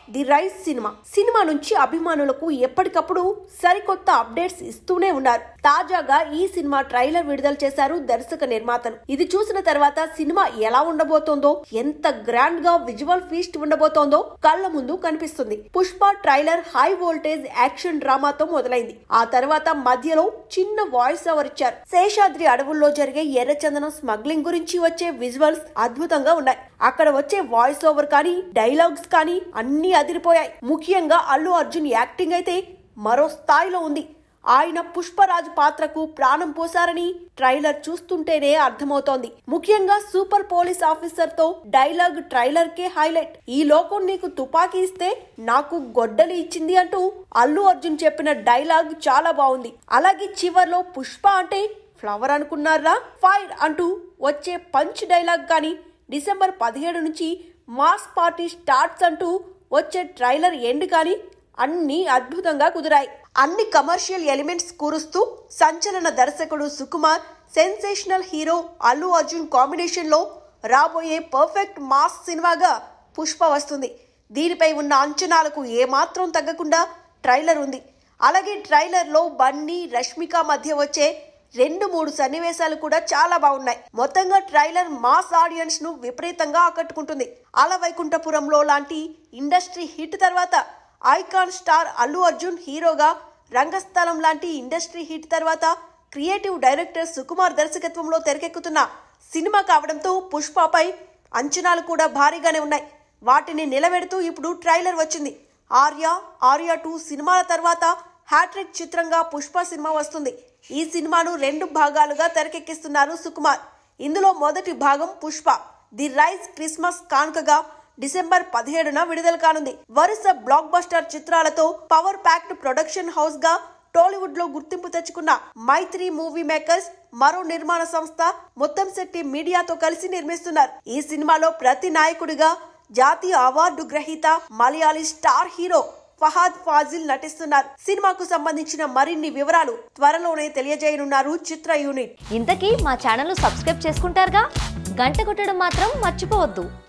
the rice cinema cinema నుంచి అభిమానులకు ఎప్పటికప్పుడు సరికొత్త అప్డేట్స్ ఇస్తూనే ఉన్నారు తాజాగా ఈ సినిమా ట్రైలర్ విడుదల చేశారు దర్శక నిర్మాతలు ఇది చూసిన తర్వాత సినిమా ఎలా ఉండబోతోందో ఎంత గ్రాండ్ గా విజువల్ ఫీస్ట్ ఉండబోతోందో కళ్ళ ముందు కనిపిస్తుంది Pushpa trailer high voltage action డ్రామాతో మొదలైంది ఆ తర్వాత మధ్యలో చిన్న వాయిస్ ఓవర్ ఇచ్చారు శేషాద్రి అడవుల్లో జరిగే ఎర్రచందనం స్మగ్లింగ్ గురించి వచ్చే విజువల్స్ అద్భుతంగా ఉన్నాయి అక్కడ వచ్చే వాయిస్ ఓవర్ కానీ డైలాగ్స్ కానీ అన్ని అదిరిపోయాయి ముఖ్యంగా అల్లు అర్జున్ యాక్టింగ్ అయితే మరో స్థాయిలో ఉంది ఆయన పుష్పరాజు పాత్రకు ప్రాణం పోసారని ట్రైలర్ చూస్తుంటేనే అర్థమవుతోంది ముఖ్యంగా సూపర్ పోలీస్ ఆఫీసర్ తో డైలాగ్ ట్రైలర్ కే హైలైట్ ఈ లోకం నీకు తుపాకీ ఇస్తే నాకు గొడ్డలి ఇచ్చింది అంటూ అల్లు అర్జున్ చెప్పిన డైలాగ్ చాలా బాగుంది అలాగే చివర్లో పుష్ప అంటే ఫ్లవర్ అనుకున్నారా ఫైర్ అంటూ వచ్చే పంచ్ డైలాగ్ కానీ డిసెంబర్ పదిహేడు నుంచి మాస్ పార్టీ స్టార్ట్స్ అంటూ వచ్చే ట్రైలర్ ఎండ్ కానీ అన్ని అద్భుతంగా కుదిరాయి అన్ని కమర్షియల్ ఎలిమెంట్స్ కూరుస్తూ సంచలన దర్శకుడు Sukumar sensational hero Allu Arjun combination లో రాబోయే పర్ఫెక్ట్ మాస్ సినిమాగా పుష్ప వస్తుంది దీనిపై ఉన్న అంచనాలకు ఏమాత్రం తగ్గకుండా ట్రైలర్ ఉంది అలాగే ట్రైలర్లో బన్నీ రష్మిక మధ్య వచ్చే రెండు మూడు సన్నివేశాలు కూడా చాలా బాగున్నాయి మొత్తంగా ట్రైలర్ మాస్ ఆడియన్స్ ను విపరీతంగా ఆకట్టుకుంటుంది అల వైకుంఠపురంలో లాంటి ఇండస్ట్రీ హిట్ తర్వాత ఐకాన్ స్టార్ అల్లు అర్జున్ హీరోగా రంగస్థలం లాంటి ఇండస్ట్రీ హిట్ తర్వాత క్రియేటివ్ డైరెక్టర్ సుకుమార్ దర్శకత్వంలో తెరకెక్కుతున్న సినిమా కావడంతో పుష్పపై అంచనాలు కూడా భారీగానే ఉన్నాయి వాటిని నిలబెడుతూ ఇప్పుడు ట్రైలర్ వచ్చింది ఆర్య ఆర్య టూ సినిమాల తర్వాత హ్యాట్రిక్ చిత్రంగా పుష్ప సినిమా వస్తుంది ఈ సినిమాను రెండు భాగాలుగా తెరకెక్కిస్తున్నారు సుకుమార్ ఇందులో మొదటి భాగం పుష్ప ది రైజ్ క్రిస్మస్ కానుకగా డిసెంబర్ పదిహేడున విడుదల కానుంది వరుస బ్లాక్ బస్టర్ చిత్రాలతో పవర్ ప్యాక్డ్ ప్రొడక్షన్ హౌస్ గా టాలీవుడ్ లో గుర్తింపు తెచ్చుకున్న మైత్రి మూవీ మేకర్స్ మరో నిర్మాణ సంస్థ మొత్తం శెట్టి మీడియాతో కలిసి నిర్మిస్తున్నారు ఈ సినిమాలో ప్రతి నాయకుడిగా జాతీయ అవార్డు గ్రహీత మలయాళీ స్టార్ హీరో ఫహాద్ ఫాజిల్ నటిస్తున్నారు సినిమాకు సంబంధించిన మరిన్ని వివరాలు త్వరలోనే తెలియజేయనున్నారు చిత్ర యూనిట్ ఇంతకీ మా ఛానల్ సబ్స్క్రైబ్ చేసుకుంటారుగా గంట కొట్టడం మాత్రం మర్చిపోవద్దు